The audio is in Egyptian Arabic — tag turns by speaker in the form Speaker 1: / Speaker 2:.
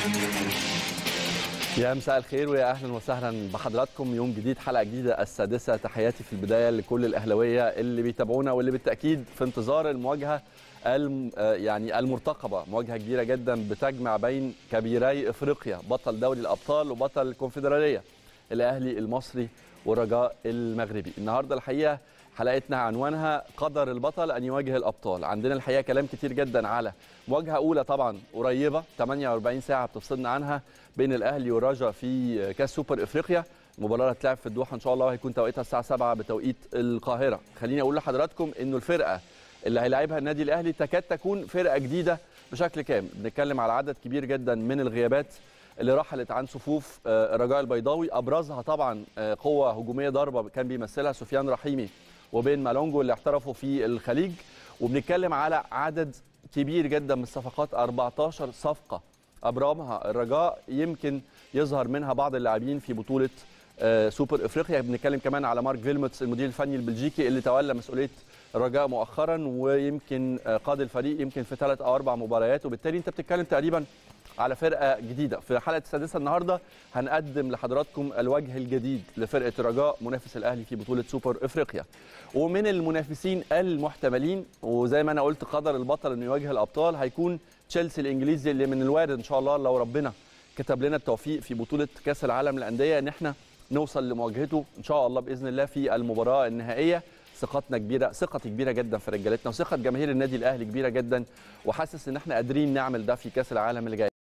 Speaker 1: يا مساء الخير ويا اهلا وسهلا بحضراتكم يوم جديد حلقه جديده السادسه تحياتي في البدايه لكل الاهلاويه اللي بيتابعونا واللي بالتاكيد في انتظار المواجهه الم يعني المرتقبه مواجهه كبيره جدا بتجمع بين كبيري افريقيا بطل دوري الابطال وبطل الكونفدراليه الاهلي المصري والرجاء المغربي النهارده الحقيقه حلقتنا عنوانها قدر البطل ان يواجه الابطال عندنا الحقيقه كلام كتير جدا على مواجهه اولى طبعا قريبه 48 ساعه بتفصلنا عنها بين الاهلي والرجاء في كاس سوبر افريقيا المباراه هتلعب في الدوحه ان شاء الله هيكون توقيتها الساعه 7 بتوقيت القاهره خليني اقول لحضراتكم انه الفرقه اللي هيلاعبها النادي الاهلي تكاد تكون فرقه جديده بشكل كامل بنتكلم على عدد كبير جدا من الغيابات اللي رحلت عن صفوف الرجاء البيضاوي ابرزها طبعا قوه هجوميه ضربه كان بيمثلها سفيان رحيمي وبين مالونجو اللي احترفوا في الخليج وبنتكلم على عدد كبير جدا من الصفقات 14 صفقه ابرمها الرجاء يمكن يظهر منها بعض اللاعبين في بطوله سوبر افريقيا بنتكلم كمان على مارك فيلموتس المدير الفني البلجيكي اللي تولى مسؤوليه الرجاء مؤخرا ويمكن قاد الفريق يمكن في ثلاث او اربع مباريات وبالتالي انت بتتكلم تقريبا على فرقه جديده في حلقه السادسه النهارده هنقدم لحضراتكم الوجه الجديد لفرقه الرجاء منافس الاهلي في بطوله سوبر افريقيا ومن المنافسين المحتملين وزي ما انا قلت قدر البطل انه يواجه الابطال هيكون تشيلسي الانجليزي اللي من الوارد ان شاء الله لو ربنا كتب لنا التوفيق في بطوله كاس العالم للانديه ان احنا نوصل لمواجهته ان شاء الله باذن الله في المباراه النهائيه ثقتنا كبيره ثقتي كبيره جدا في رجالتنا وثقه جماهير النادي الاهلي كبيره جدا وحاسس ان احنا قادرين نعمل ده في كاس العالم اللي جاي